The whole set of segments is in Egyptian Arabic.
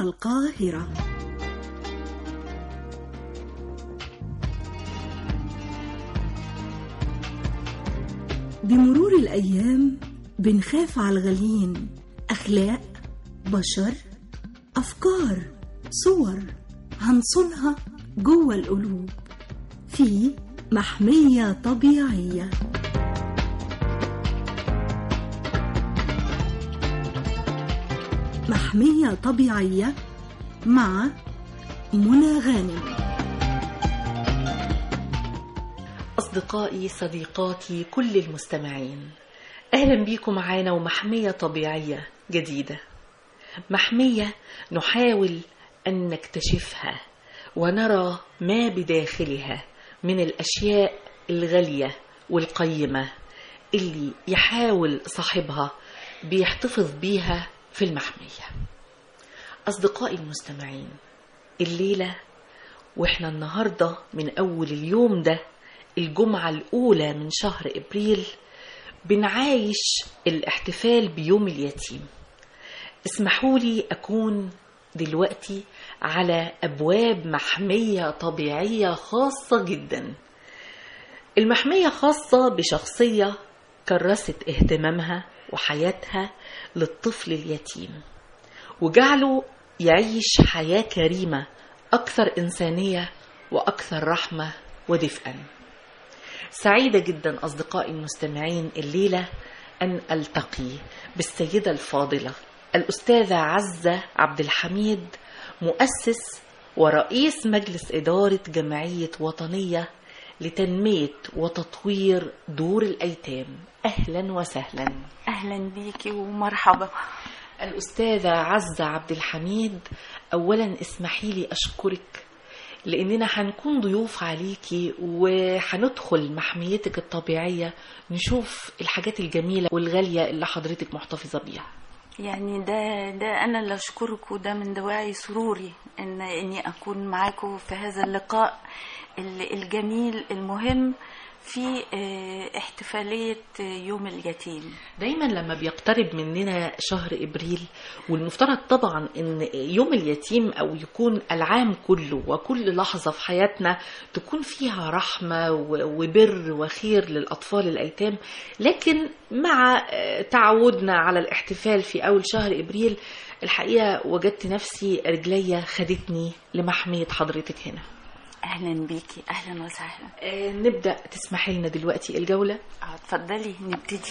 القاهرة بمرور الأيام بنخاف على الغاليين أخلاق بشر أفكار صور هنصونها جوه القلوب في محمية طبيعية محمية طبيعية مع منى غانم أصدقائي صديقاتي كل المستمعين أهلا بيكم معانا ومحمية طبيعية جديدة محمية نحاول أن نكتشفها ونرى ما بداخلها من الأشياء الغالية والقيمة اللي يحاول صاحبها بيحتفظ بيها في المحمية أصدقائي المستمعين الليلة وإحنا النهاردة من أول اليوم ده الجمعة الأولى من شهر إبريل بنعايش الاحتفال بيوم اليتيم اسمحوا لي أكون دلوقتي على أبواب محمية طبيعية خاصة جدا المحمية خاصة بشخصية كرست اهتمامها وحياتها للطفل اليتيم وجعله يعيش حياة كريمة أكثر إنسانية وأكثر رحمة ودفئا سعيدة جدا أصدقائي المستمعين الليلة أن ألتقي بالسيدة الفاضلة الأستاذة عزة عبد الحميد مؤسس ورئيس مجلس إدارة جمعية وطنية لتنمية وتطوير دور الأيتام أهلا وسهلا اهلا بيكي ومرحبا الأستاذة عزة عبد الحميد أولا اسمحي لي أشكرك لأننا هنكون ضيوف عليكي وهندخل محميتك الطبيعية نشوف الحاجات الجميلة والغالية اللي حضرتك محتفظة بيها يعني ده ده انا اللي اشكرك وده من دواعي سروري ان اني اكون معاكم في هذا اللقاء ال- الجميل المهم في آه، احتفالية آه، يوم اليتيم دايما لما بيقترب مننا شهر ابريل والمفترض طبعا ان يوم اليتيم او يكون العام كله وكل لحظه في حياتنا تكون فيها رحمه و- وبر وخير للاطفال الايتام لكن مع آه، تعودنا على الاحتفال في اول شهر ابريل الحقيقه وجدت نفسي رجليا خدتني لمحميه حضرتك هنا اهلا بيكي اهلا وسهلا آه، نبدا تسمحي لنا دلوقتي الجوله اه اتفضلي نبتدي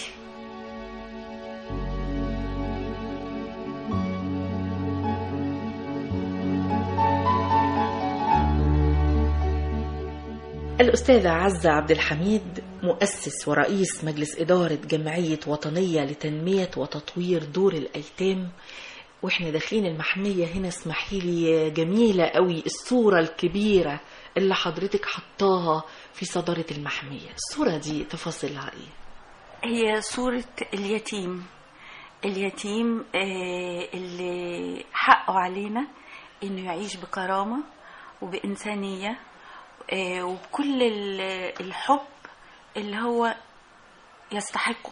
الأستاذة عزة عبد الحميد مؤسس ورئيس مجلس إدارة جمعية وطنية لتنمية وتطوير دور الأيتام وإحنا داخلين المحمية هنا اسمحي لي جميلة قوي الصورة الكبيرة اللي حضرتك حطاها في صدارة المحمية الصورة دي تفاصيلها إيه؟ هي صورة اليتيم اليتيم آه، اللي حقه علينا انه يعيش بكرامة وبإنسانية آه، وبكل ال- الحب اللي هو يستحقه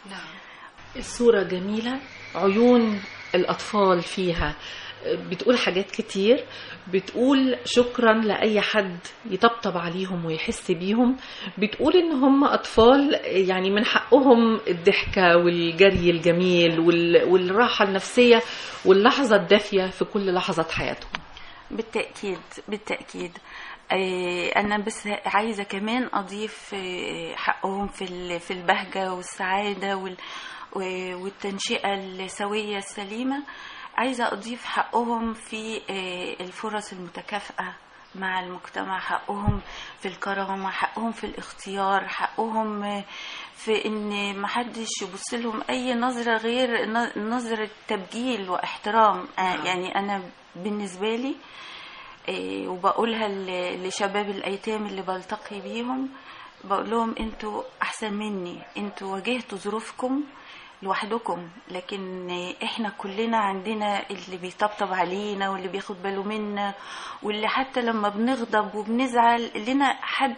الصورة جميلة عيون الأطفال فيها بتقول حاجات كتير بتقول شكرا لأي حد يطبطب عليهم ويحس بيهم بتقول إن هم أطفال يعني من حقهم الضحكة والجري الجميل وال- والراحة النفسية واللحظة الدافية في كل لحظة حياتهم بالتأكيد بالتأكيد آه، أنا بس عايزة كمان أضيف آه، حقهم في ال- في البهجة والسعادة وال- و- والتنشئة السوية السليمة عايزة أضيف حقهم في آه، الفرص المتكافئة مع المجتمع حقهم في الكرامة حقهم في الاختيار حقهم آه، في ان محدش يبص لهم اي نظرة غير ن- نظرة تبجيل واحترام آه، يعني انا بالنسبة لي إيه، وبقولها ل- لشباب الايتام اللي بلتقي بيهم بقول لهم انتوا احسن مني انتوا واجهتوا ظروفكم لوحدكم لكن احنا كلنا عندنا اللي بيطبطب علينا واللي بياخد باله منا واللي حتى لما بنغضب وبنزعل لنا حد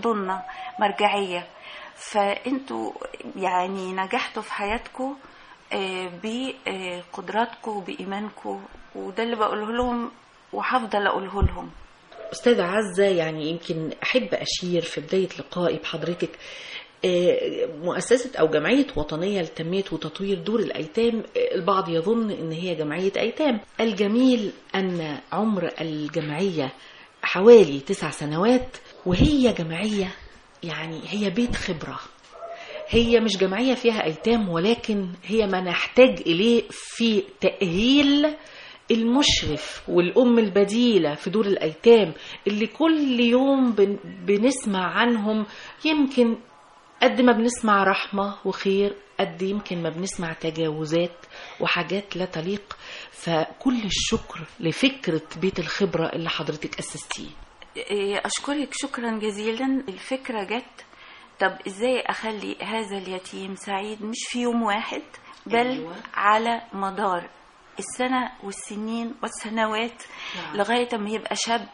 بيحضننا مرجعية فانتوا يعني نجحتوا في حياتكم آه، بقدراتكم وبإيمانكم وده اللي بقوله لهم وهفضل أقوله لهم أستاذة عزة يعني يمكن أحب أشير في بداية لقائي بحضرتك آه، مؤسسة أو جمعية وطنية لتنمية وتطوير دور الأيتام آه، البعض يظن أن هي جمعية أيتام الجميل أن عمر الجمعية حوالي تسع سنوات وهي جمعية يعني هي بيت خبرة هي مش جمعية فيها أيتام ولكن هي ما نحتاج إليه في تأهيل المشرف والأم البديلة في دور الأيتام اللي كل يوم بن- بنسمع عنهم يمكن قد ما بنسمع رحمة وخير قد يمكن ما بنسمع تجاوزات وحاجات لا تليق فكل الشكر لفكرة بيت الخبرة اللي حضرتك أسستيه إيه، أشكرك شكرا جزيلا الفكرة جت طب إزاي أخلي هذا اليتيم سعيد مش في يوم واحد بل أيوة. أيوة. على مدار السنة والسنين والسنوات نعم. نعم. لغاية ما يبقى شاب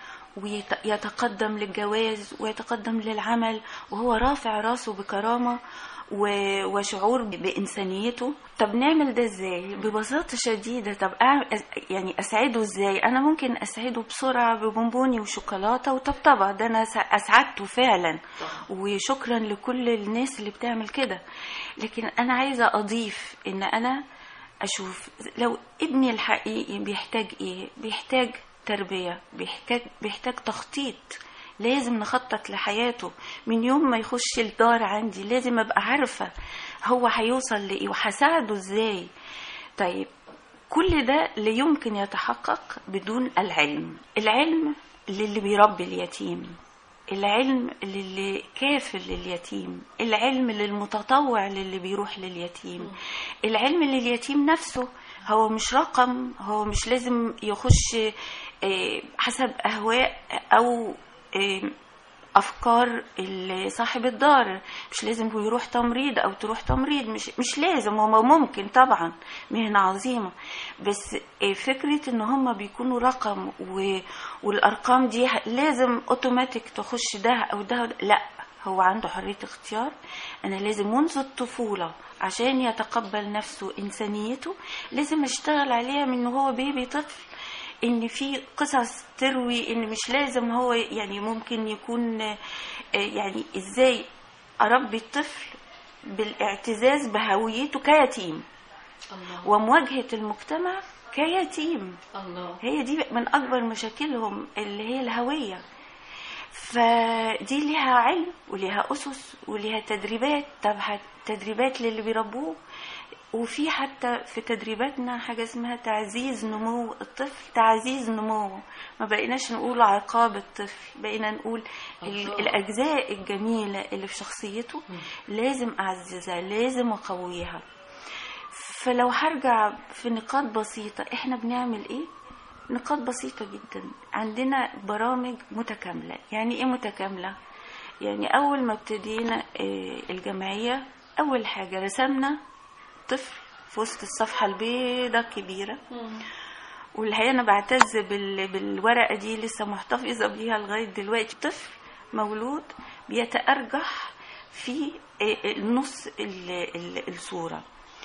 ويتقدم للجواز ويتقدم للعمل وهو رافع راسه بكرامة و- وشعور ب- بإنسانيته طب نعمل ده ازاي ببساطة شديدة طب أعمل أس- يعني أسعده ازاي أنا ممكن أسعده بسرعة ببونبوني وشوكولاتة وطبطبة ده أنا س- أسعدته فعلا وشكرا لكل الناس اللي بتعمل كده لكن أنا عايزة أضيف إن أنا أشوف لو ابني الحقيقي بيحتاج إيه بيحتاج تربية بيحتاج بيحتاج تخطيط لازم نخطط لحياته من يوم ما يخش الدار عندي لازم ابقى عارفة هو هيوصل لإيه وهساعده ازاي طيب كل ده لا يمكن يتحقق بدون العلم العلم للي بيربي اليتيم العلم للي كافل لليتيم العلم للمتطوع للي بيروح لليتيم العلم لليتيم نفسه هو مش رقم هو مش لازم يخش آه، حسب أهواء أو آه، افكار ال- صاحب الدار مش لازم هو يروح تمريض او تروح تمريض مش مش لازم هو ممكن طبعا مهنه عظيمه بس إيه فكره ان هم بيكونوا رقم و... والارقام دي ه- لازم اوتوماتيك تخش ده او ده لا هو عنده حريه اختيار انا لازم منذ الطفوله عشان يتقبل نفسه انسانيته لازم اشتغل عليها من هو بيبي طفل ان في قصص تروي ان مش لازم هو يعني ممكن يكون آه، يعني ازاي اربي الطفل بالاعتزاز بهويته كيتيم الله ومواجهه المجتمع كيتيم الله هي دي من اكبر مشاكلهم اللي هي الهويه فدي ليها علم وليها اسس وليها تدريبات طب تدريبات للي بيربوه وفي حتى في تدريباتنا حاجة اسمها تعزيز نمو الطفل تعزيز نموه ما بقيناش نقول عقاب الطفل بقينا نقول ال- الله. الأجزاء الجميلة اللي في شخصيته لازم أعززها لازم أقويها فلو هرجع في نقاط بسيطة احنا بنعمل ايه نقاط بسيطة جدا عندنا برامج متكاملة يعني ايه متكاملة يعني اول ما ابتدينا آه، الجمعية اول حاجة رسمنا طفل في وسط الصفحة البيضاء الكبيرة والحقيقة أنا بعتز بال... بالورقة دي لسه محتفظة بيها لغاية دلوقتي طفل مولود بيتأرجح في آه، النص ال... ال... الصورة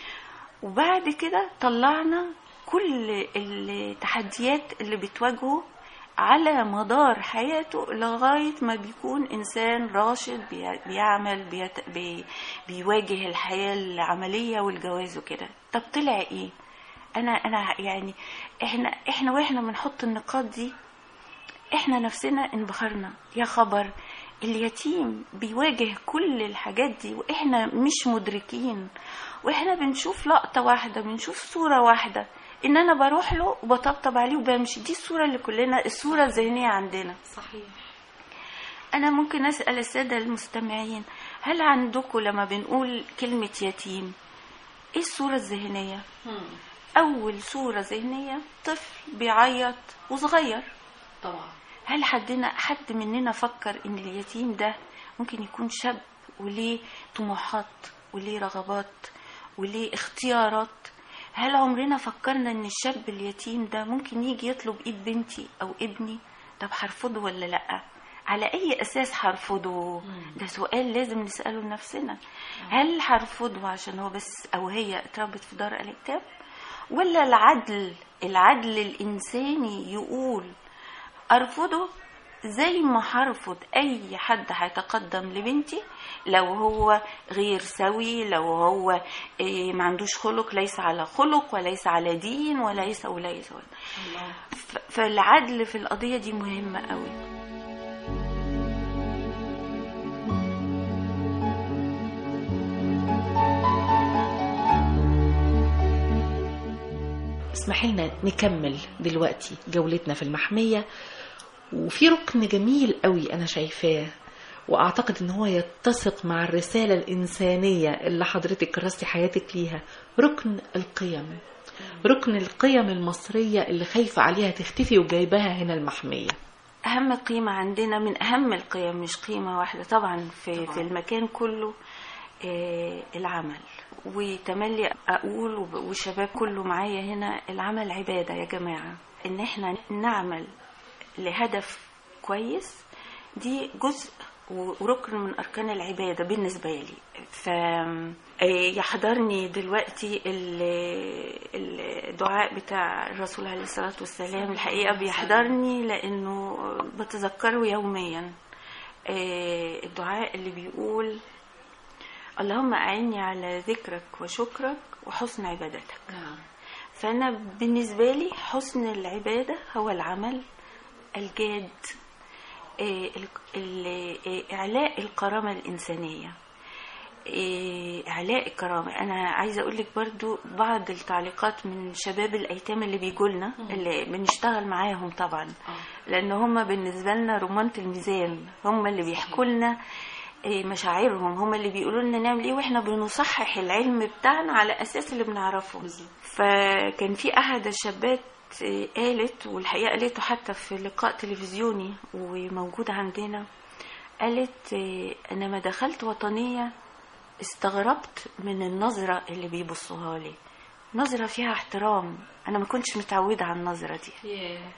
وبعد كده طلعنا كل التحديات اللي بتواجهه على مدار حياته لغاية ما بيكون إنسان راشد بي- بيعمل بيت بي بيواجه الحياة العملية والجواز وكده طب طلع إيه؟ أنا أنا يعني إحنا إحنا وإحنا بنحط النقاط دي إحنا نفسنا انبهرنا يا خبر اليتيم بيواجه كل الحاجات دي وإحنا مش مدركين وإحنا بنشوف لقطة واحدة بنشوف صورة واحدة إن أنا بروح له وبطبطب عليه وبمشي دي الصورة اللي كلنا الصورة الذهنية عندنا صحيح أنا ممكن أسأل السادة المستمعين هل عندكم لما بنقول كلمة يتيم إيه الصورة الذهنية؟ أول صورة ذهنية طفل بيعيط وصغير طبعا هل حدنا حد مننا فكر إن اليتيم ده ممكن يكون شاب وليه طموحات وليه رغبات وليه اختيارات هل عمرنا فكرنا إن الشاب اليتيم ده ممكن يجي يطلب إيد بنتي أو ابني طب هرفضه ولا لأ على اي اساس هرفضه ده سؤال لازم نساله لنفسنا هل هرفضه عشان هو بس او هي اتربت في دار الايتام ولا العدل العدل الانساني يقول ارفضه زي ما هرفض اي حد هيتقدم لبنتي لو هو غير سوي لو هو إيه ما عندوش خلق ليس على خلق وليس على دين وليس وليس, وليس. ف- فالعدل في القضيه دي مهمه قوي اسمحي لنا نكمل دلوقتي جولتنا في المحمية وفي ركن جميل قوي أنا شايفاه وأعتقد إن هو يتسق مع الرسالة الإنسانية اللي حضرتك كرستي حياتك ليها ركن القيم ركن القيم المصرية اللي خايفة عليها تختفي وجايباها هنا المحمية اهم قيمه عندنا من اهم القيم مش قيمه واحده طبعا في طبعاً. طبعا. في المكان كله آه، العمل وتملي اقول وب- والشباب كله معايا هنا العمل عباده يا جماعه ان احنا نعمل لهدف كويس دي جزء وركن من اركان العباده بالنسبه لي ف آه، يحضرني دلوقتي ال- الدعاء بتاع الرسول عليه الصلاه والسلام الحقيقه بيحضرني لانه بتذكره يوميا آه، الدعاء اللي بيقول اللهم أعني على ذكرك وشكرك وحسن عبادتك فأنا بالنسبة لي حسن العبادة هو العمل الجاد إيه، ال- ال- إيه، إعلاء الكرامة الإنسانية إيه، إعلاء الكرامة أنا عايزة أقول لك برضو بعض التعليقات من شباب الأيتام اللي بيجولنا اللي بنشتغل معاهم طبعا لأن هم بالنسبة لنا رمانة الميزان هم اللي بيحكوا لنا إيه، مشاعرهم هم اللي بيقولوا لنا نعمل ايه واحنا بنصحح العلم بتاعنا على اساس اللي بنعرفه فكان في احد الشابات إيه، قالت والحقيقه قالته حتى في لقاء تلفزيوني وموجود عندنا قالت إيه، انا ما دخلت وطنيه استغربت من النظره اللي بيبصوها لي نظره فيها احترام انا ما كنتش متعوده على النظره دي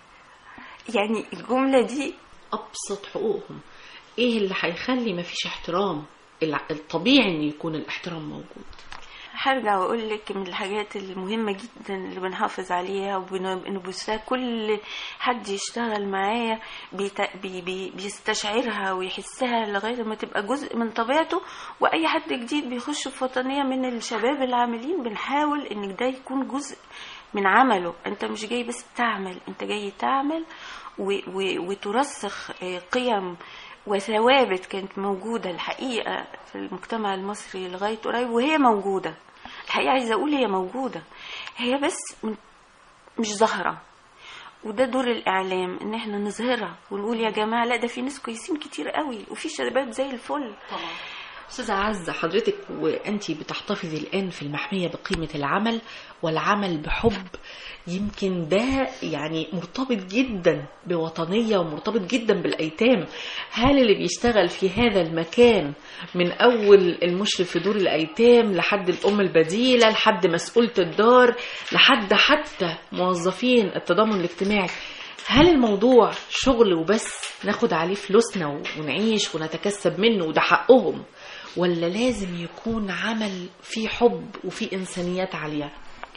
يعني الجمله دي أبسط حقوقهم إيه اللي هيخلي مفيش احترام الع- الطبيعي إن يكون الاحترام موجود هرجع واقول لك من الحاجات المهمه جدا اللي بنحافظ عليها وبنبصها كل حد يشتغل معايا بيت- بي بي بيستشعرها ويحسها لغايه ما تبقى جزء من طبيعته واي حد جديد بيخش في وطنيه من الشباب العاملين بنحاول ان ده يكون جزء من عمله انت مش جاي بس تعمل انت جاي تعمل و و وترسخ آه، قيم وثوابت كانت موجودة الحقيقة في المجتمع المصري لغاية قريب وهي موجودة الحقيقة عايزة أقول هي موجودة هي بس م- مش ظاهرة وده دور الإعلام إن إحنا نظهرها ونقول يا جماعة لا ده في ناس كويسين كتير قوي وفي شباب زي الفل أستاذة عزة حضرتك وأنت بتحتفظي الآن في المحمية بقيمة العمل والعمل بحب يمكن ده يعني مرتبط جدا بوطنية ومرتبط جدا بالأيتام هل اللي بيشتغل في هذا المكان من أول المشرف في دور الأيتام لحد الأم البديلة لحد مسؤولة الدار لحد حتى موظفين التضامن الاجتماعي هل الموضوع شغل وبس ناخد عليه فلوسنا ونعيش ونتكسب منه وده حقهم ولا لازم يكون عمل فيه حب وفيه إنسانيات عالية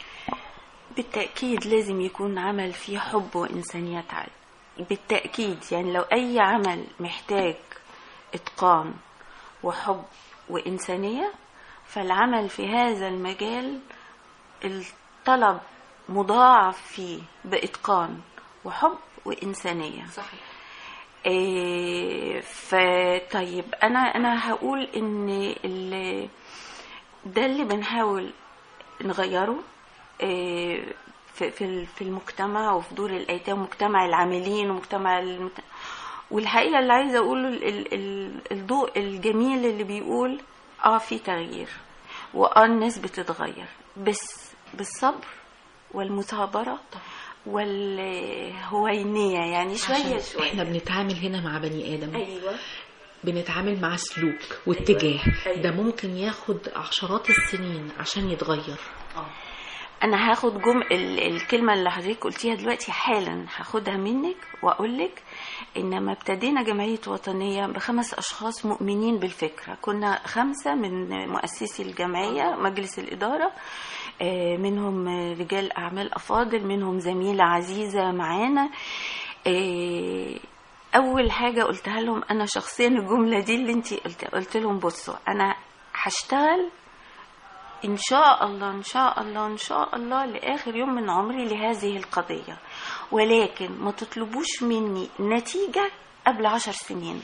بالتأكيد لازم يكون عمل فيه حب وإنسانيات عالية بالتأكيد يعني لو أي عمل محتاج إتقان وحب وإنسانية فالعمل في هذا المجال الطلب مضاعف فيه بإتقان وحب وإنسانية صحيح إيه فطيب انا انا هقول ان ال- ده اللي بنحاول نغيره إيه في في ال- في المجتمع وفي دور الايتام مجتمع العاملين ومجتمع المت... والحقيقه اللي عايزه اقوله ال- ال- ال- الضوء الجميل اللي بيقول اه في تغيير واه الناس بتتغير بس بالصبر والمثابره والهوينيه يعني شويه عشان شويه احنا بنتعامل هنا مع بني آدم ايوه بنتعامل مع سلوك واتجاه أيوة. ده ممكن ياخد عشرات السنين عشان يتغير انا هاخد جم ال- الكلمه اللي حضرتك قلتيها دلوقتي حالا هاخدها منك واقول لك انما ابتدينا جمعيه وطنيه بخمس اشخاص مؤمنين بالفكره كنا خمسه من مؤسسي الجمعيه مجلس الاداره آه، منهم رجال اعمال افاضل منهم زميله عزيزه معانا آه، اول حاجه قلتها لهم انا شخصيا الجمله دي اللي انت قلت قلت لهم بصوا انا هشتغل إن شاء الله إن شاء الله إن شاء الله لآخر يوم من عمري لهذه القضية ولكن ما تطلبوش مني نتيجة قبل عشر سنين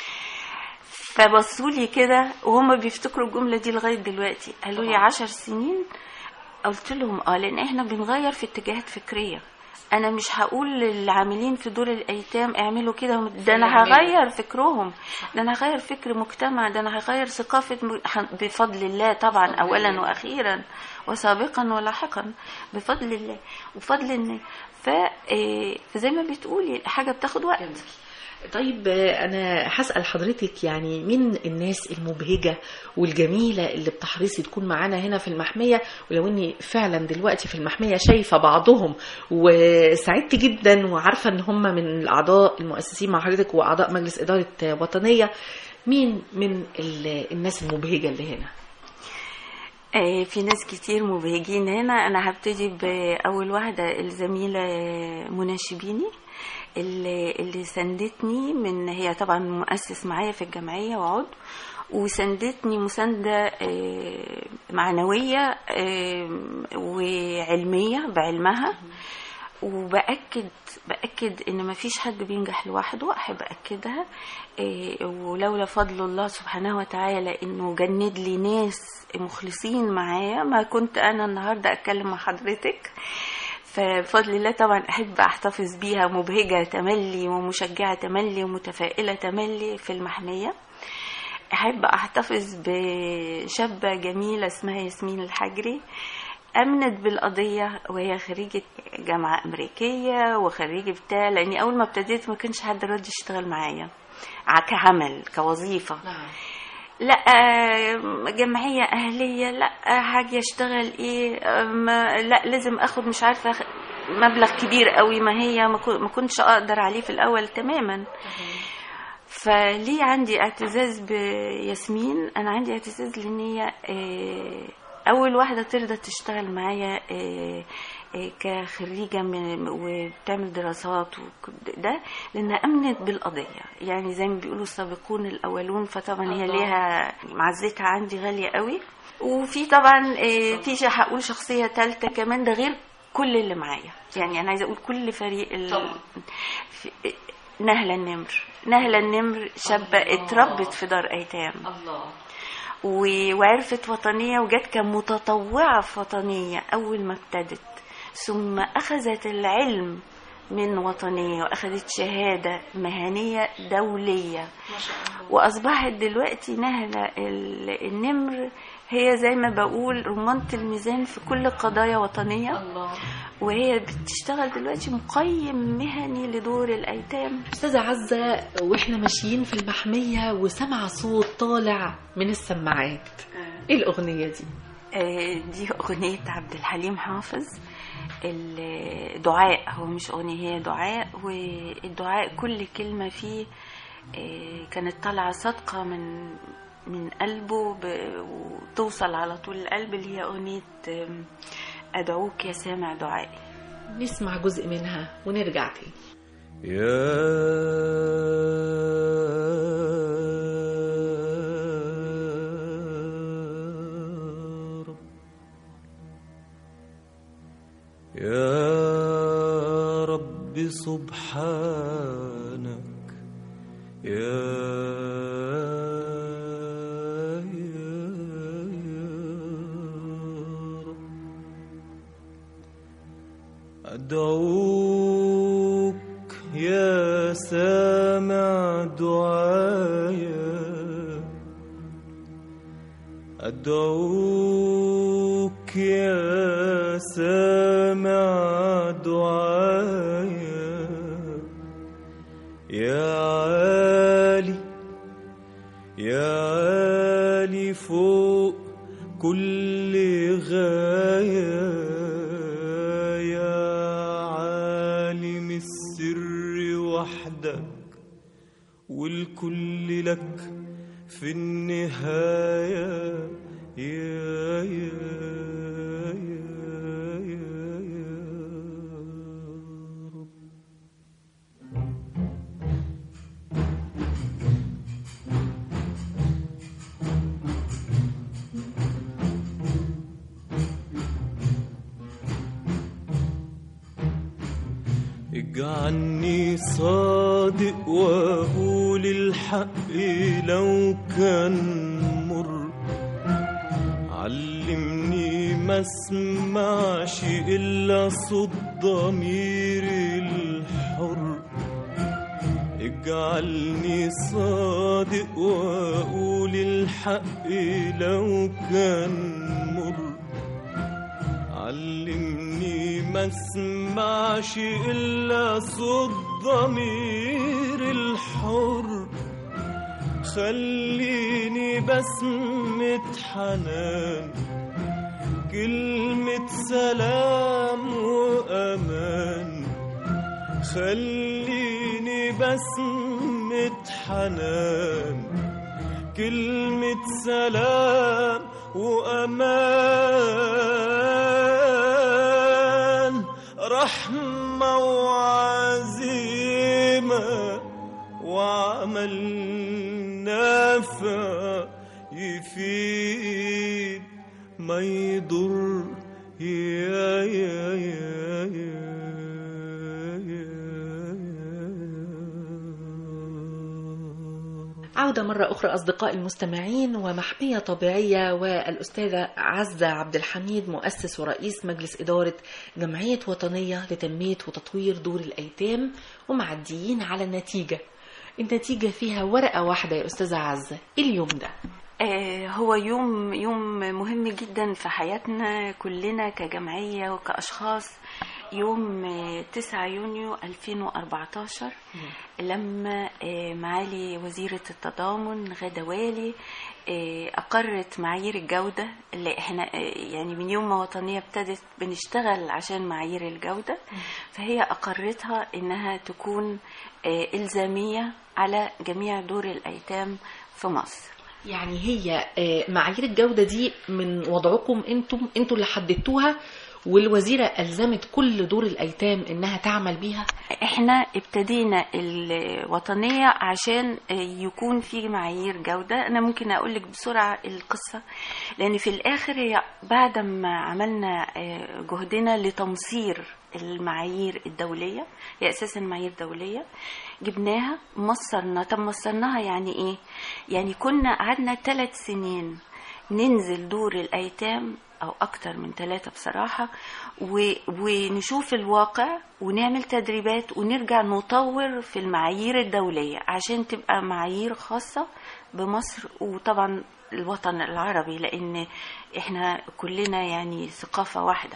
فبصوا لي كده وهم بيفتكروا الجملة دي لغاية دلوقتي قالوا لي عشر سنين قلت لهم اه لان احنا بنغير في اتجاهات فكريه انا مش هقول للعاملين في دور الايتام اعملوا كده ده انا هغير فكرهم ده انا هغير فكر مجتمع ده انا هغير ثقافه م- ح- بفضل الله طبعا اولا واخيرا وسابقا ولاحقا بفضل الله وفضل ان ف إيه، فزي ما بتقولي حاجه بتاخد وقت جميل. طيب آه، انا هسال حضرتك يعني مين الناس المبهجه والجميله اللي بتحرصي تكون معانا هنا في المحميه ولو اني فعلا دلوقتي في المحميه شايفه بعضهم وسعدت جدا وعارفه ان هم من الاعضاء المؤسسين مع حضرتك واعضاء مجلس اداره آه، وطنيه مين من ال- الناس المبهجه اللي هنا آه، في ناس كتير مبهجين هنا انا هبتدي باول واحده الزميله منى شبيني اللي, اللي ساندتني من هي طبعا مؤسس معايا في الجمعيه وعضو وساندتني مسانده آه، معنويه آه، وعلميه بعلمها وبأكد بأكد إن مفيش حد بينجح لوحده أحب أكدها إيه، ولولا فضل الله سبحانه وتعالى إنه جند لي ناس مخلصين معايا ما كنت أنا النهاردة أتكلم مع حضرتك فبفضل الله طبعا أحب أحتفظ بيها مبهجة تملي ومشجعة تملي ومتفائلة تملي في المحمية أحب أحتفظ بشابة جميلة اسمها ياسمين الحجري أمنت بالقضية وهي خريجة جامعة أمريكية وخريجة بتاع لأني أول ما ابتديت ما كانش حد راضي يشتغل معايا ع- كعمل كوظيفة نعم لا آه، جمعية أهلية لا آه، حاجة أشتغل إيه آه، ما لا لازم أخد مش عارفة أخ- مبلغ كبير قوي ما هي ما كو- ما كنتش أقدر عليه في الأول تماما فليه عندي اعتزاز بياسمين انا عندي اعتزاز لان هي آه، اول واحده ترضى تشتغل معايا آه، آه، كخريجه من وبتعمل دراسات وك- ده لانها امنت بالقضيه يعني زي ما بيقولوا السابقون الاولون فطبعا هي الله. ليها معزتها عندي غاليه قوي وفي طبعا آه، في ش- هقول شخصيه ثالثه كمان ده غير كل اللي معايا يعني انا عايزه اقول كل فريق ال... طبعا. في- نهلة النمر نهلة النمر شابة الله. اتربت في دار أيتام الله و- وعرفت وطنية وجت كمتطوعة في وطنية أول ما ابتدت ثم أخذت العلم من وطنية وأخذت شهادة مهنية دولية ما شاء الله وأصبحت دلوقتي نهلة ال- النمر هي زي ما بقول رمانة الميزان في كل قضايا وطنية الله وهي بتشتغل دلوقتي مقيم مهني لدور الأيتام أستاذة عزة وإحنا ماشيين في المحمية وسمع صوت طالع من السماعات إيه الأغنية دي؟ آه، دي أغنية عبد الحليم حافظ الدعاء هو مش أغنية هي دعاء والدعاء كل كلمة فيه آه، كانت طالعة صادقة من من قلبه ب- وتوصل على طول القلب اللي هي أغنية آم، أدعوك يا سامع دعائي نسمع جزء منها ونرجع تاني يا رب يا رب سبحانك يا يا رب أدعوك يا سامع دعايا أدعوك يا سامع دعايا يا عالي يا عالي فوق كل غاية وحدك والكل لك في النهاية يا يا يا يا يا رب اجعلني صادق واقول الحق لو كان مر علمني ما اسمعش الا صوت ضميري الحر اجعلني صادق واقول الحق لو كان مر علمني ما اسمعش الا صوت ضمير الحر خليني بسمة حنان كلمة سلام وأمان خليني بسمة حنان كلمة سلام وأمان رحمة وعزيمة وعمل نافع يفيد ما يضر يا يا يا يا يا عودة مرة أخرى أصدقائي المستمعين ومحمية طبيعية والأستاذة عزة عبد الحميد مؤسس ورئيس مجلس إدارة جمعية وطنية لتنمية وتطوير دور الأيتام ومعديين على النتيجة النتيجة فيها ورقة واحدة يا أستاذة عزة إيه اليوم ده؟ آه، هو يوم يوم مهم جدا في حياتنا كلنا كجمعية وكأشخاص يوم آه، 9 يونيو 2014 لما آه، معالي وزيرة التضامن غادة والي آه، أقرت معايير الجودة اللي احنا آه، يعني من يوم ما وطنية ابتدت بنشتغل عشان معايير الجودة فهي أقرتها إنها تكون آه، إلزامية على جميع دور الأيتام في مصر يعني هي آه، معايير الجودة دي من وضعكم انتم انتوا اللي حددتوها والوزيرة ألزمت كل دور الأيتام إنها تعمل بيها احنا ابتدينا الوطنية عشان يكون في معايير جودة انا ممكن اقول لك بسرعة القصة لان في الاخر هي بعد ما عملنا آه، جهدنا لتمصير المعايير الدولية هي اساسا معايير دولية جبناها مصرنا طب مصرناها يعني ايه يعني كنا قعدنا ثلاث سنين ننزل دور الايتام او اكتر من ثلاثة بصراحة و... ونشوف الواقع ونعمل تدريبات ونرجع نطور في المعايير الدولية عشان تبقى معايير خاصة بمصر وطبعا الوطن العربي لان احنا كلنا يعني ثقافة واحدة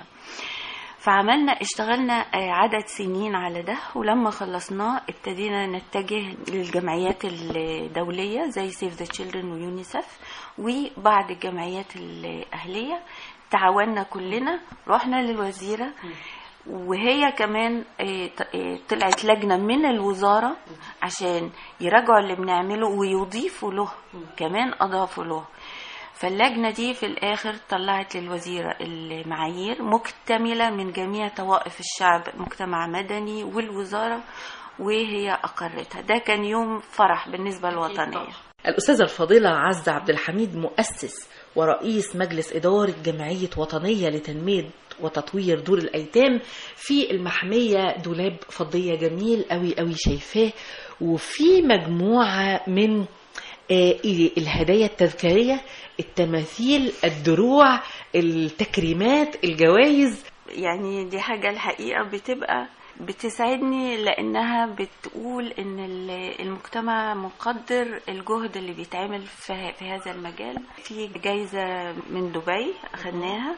فعملنا اشتغلنا آه، عدد سنين على ده ولما خلصناه ابتدينا نتجه للجمعيات الدولية زي سيف ذا تشيلدرن ويونيسف وبعض الجمعيات الأهلية تعاوننا كلنا رحنا للوزيرة وهي كمان آه، ط- آه، طلعت لجنة من الوزارة عشان يراجعوا اللي بنعمله ويضيفوا له كمان أضافوا له فاللجنة دي في الآخر طلعت للوزيرة المعايير مكتملة من جميع طوائف الشعب مجتمع مدني والوزارة وهي أقرتها ده كان يوم فرح بالنسبة للوطنية الأستاذة الفاضلة عزة عبد الحميد مؤسس ورئيس مجلس إدارة جمعية وطنية لتنمية وتطوير دور الأيتام في المحمية دولاب فضية جميل قوي قوي شايفاه وفي مجموعة من آه، الهدايا التذكارية التماثيل الدروع التكريمات الجوائز يعني دي حاجة الحقيقة بتبقى بتسعدني لأنها بتقول إن ال- المجتمع مقدر الجهد اللي بيتعمل في في هذا المجال في جايزة من دبي أخدناها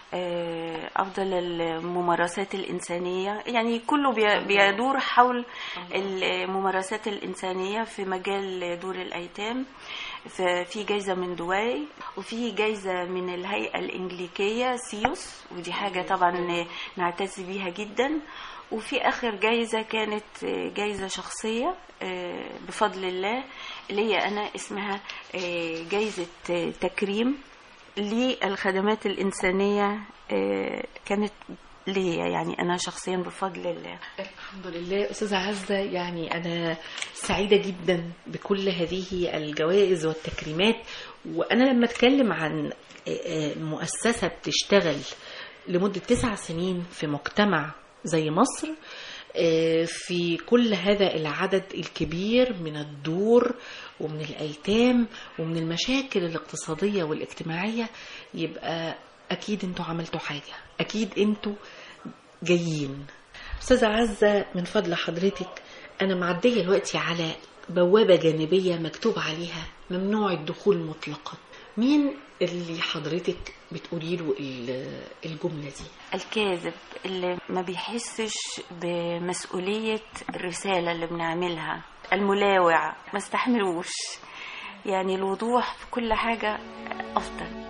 آه، أفضل الممارسات الإنسانية يعني كله بي- بيدور حول الممارسات الإنسانية في مجال دور الأيتام ففي جايزة من دبي وفي جايزة من الهيئة الإنجليكية سيوس ودي حاجة طبعا نعتز بيها جدا وفي اخر جايزه كانت آه، جايزه شخصيه آه، بفضل الله اللي هي انا اسمها آه، جايزه آه، تكريم للخدمات الانسانيه آه، كانت ليا يعني انا شخصيا بفضل الله الحمد لله أستاذة عزة يعني أنا سعيدة جدا بكل هذه الجوائز والتكريمات وأنا لما أتكلم عن مؤسسة بتشتغل لمدة تسع سنين في مجتمع زي مصر في كل هذا العدد الكبير من الدور ومن الأيتام ومن المشاكل الاقتصادية والاجتماعية يبقى أكيد انتوا عملتوا حاجة أكيد انتوا جايين أستاذة عزة من فضل حضرتك أنا معدية دلوقتي على بوابة جانبية مكتوب عليها ممنوع الدخول مطلقا مين اللي حضرتك بتقولي له ال- الجملة دي الكاذب اللي ما بيحسش بمسؤولية الرسالة اللي بنعملها الملاوع ما استحملوش يعني الوضوح في كل حاجة أفضل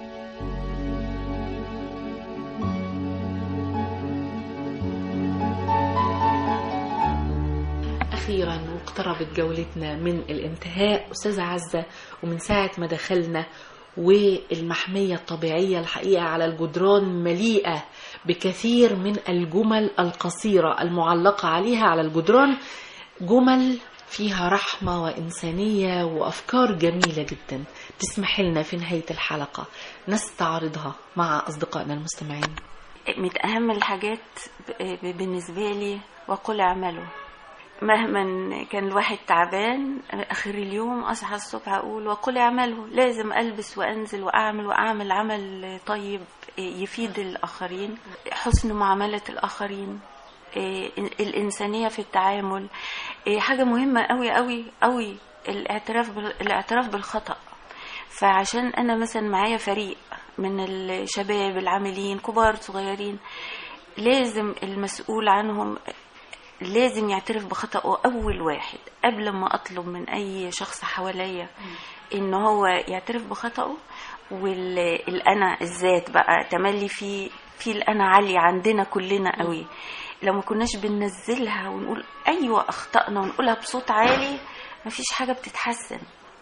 أخيرا واقتربت جولتنا من الانتهاء أستاذة عزة ومن ساعة ما دخلنا والمحمية الطبيعية الحقيقة على الجدران مليئة بكثير من الجمل القصيرة المعلقة عليها على الجدران جمل فيها رحمة وإنسانية وأفكار جميلة جدا تسمح لنا في نهاية الحلقة نستعرضها مع أصدقائنا المستمعين من أهم الحاجات ب- ب- بالنسبة لي وقل اعملوا مهما كان الواحد تعبان آخر اليوم أصحى الصبح أقول وقل اعملوا لازم ألبس وأنزل وأعمل وأعمل عمل طيب يفيد الآخرين حسن معاملة الآخرين إيه، الإنسانية في التعامل إيه، حاجة مهمة قوي قوي قوي الاعتراف بال- الاعتراف بالخطأ فعشان أنا مثلا معايا فريق من الشباب العاملين كبار صغيرين لازم المسؤول عنهم لازم يعترف بخطأه أول واحد قبل ما أطلب من أي شخص حواليا إن هو يعترف بخطأه والأنا الذات بقى تملي في في الأنا عالية عندنا كلنا قوي لو ما كناش بننزلها ونقول أيوة أخطأنا ونقولها بصوت عالي مفيش حاجة بتتحسن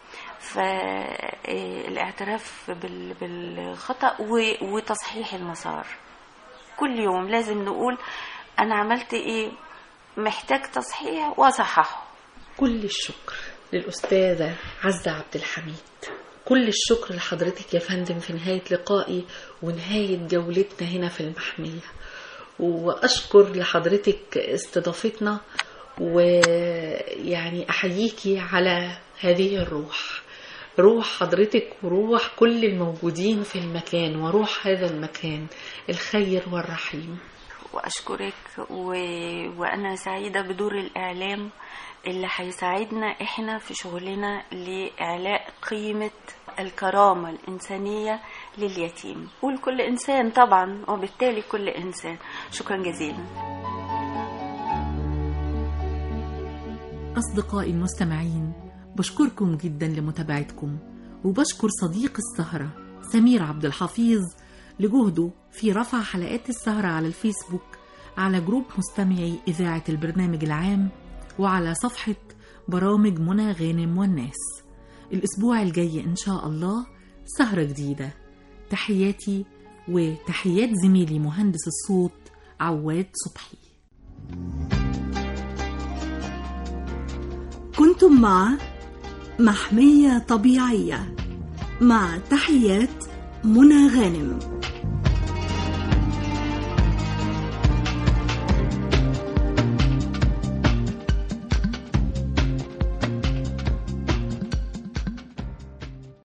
فالاعتراف بالخطأ و- وتصحيح المسار كل يوم لازم نقول أنا عملت إيه محتاج تصحيح وأصححه كل الشكر للأستاذة عزة عبد الحميد كل الشكر لحضرتك يا فندم في نهاية لقائي ونهاية جولتنا هنا في المحمية وأشكر لحضرتك استضافتنا ويعني أحييكي على هذه الروح روح حضرتك وروح كل الموجودين في المكان وروح هذا المكان الخير والرحيم وأشكرك و... وأنا سعيدة بدور الإعلام اللي هيساعدنا إحنا في شغلنا لإعلاء قيمة الكرامة الإنسانية لليتيم ولكل إنسان طبعا وبالتالي كل إنسان شكرا جزيلا أصدقائي المستمعين بشكركم جدا لمتابعتكم وبشكر صديق السهرة سمير عبد الحفيظ لجهده في رفع حلقات السهرة على الفيسبوك على جروب مستمعي إذاعة البرنامج العام وعلى صفحة برامج منى غانم والناس الأسبوع الجاي إن شاء الله سهرة جديدة تحياتي وتحيات زميلي مهندس الصوت عواد صبحي كنتم مع محمية طبيعية مع تحيات منى غانم